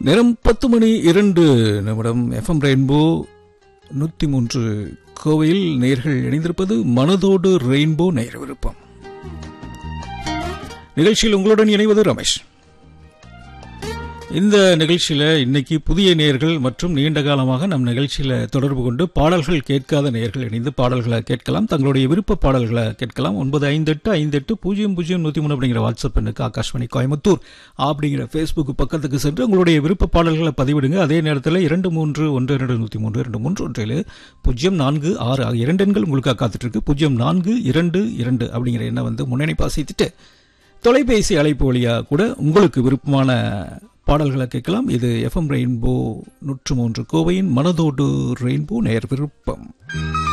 நேரம் பத்து மணி இரண்டு நிமிடம் எஃப்எம் ரெயின்போ நூற்றி மூன்று கோவையில் நேர்கள் இணைந்திருப்பது மனதோடு ரெயின்போ நேர் விருப்பம் நிகழ்ச்சியில் உங்களுடன் இணைவது ரமேஷ் இந்த நிகழ்ச்சியில இன்னைக்கு புதிய நேயர்கள் மற்றும் நீண்ட காலமாக நம் நிகழ்ச்சியில தொடர்பு கொண்டு பாடல்கள் கேட்காத நேயர்கள் இணைந்து பாடல்களை கேட்கலாம் தங்களுடைய விருப்ப பாடல்களை கேட்கலாம் ஒன்பது ஐந்து எட்டு ஐந்து எட்டு பூஜ்ஜியம் பூஜ்ஜியம் நூத்தி மூணு அப்படிங்கிற வாட்ஸ்அப் எண்ணுக்கு ஆகாஷ்வாணி கோயம்புத்தூர் அப்படிங்கிற ஃபேஸ்புக் பக்கத்துக்கு சென்று உங்களுடைய விருப்ப பாடல்களை பதிவிடுங்க அதே நேரத்தில் இரண்டு மூன்று ஒன்று இரண்டு நூத்தி மூன்று இரண்டு மூன்று ஒன்றில் பூஜ்ஜியம் நான்கு ஆறு ஆகிய இரண்டு எண்கள் உங்களுக்காக காத்துட்டு இருக்கு பூஜ்ஜியம் நான்கு இரண்டு இரண்டு அப்படிங்கிற எண்ணை வந்து முன்னணிப்பா சேர்த்துட்டு தொலைபேசி அழைப்பு வழியா கூட உங்களுக்கு விருப்பமான பாடல்களை கேட்கலாம் இது எஃப்எம் ரெயின்போ நூற்று மூன்று கோவையின் மனதோடு ரெயின்போ நேர் விருப்பம்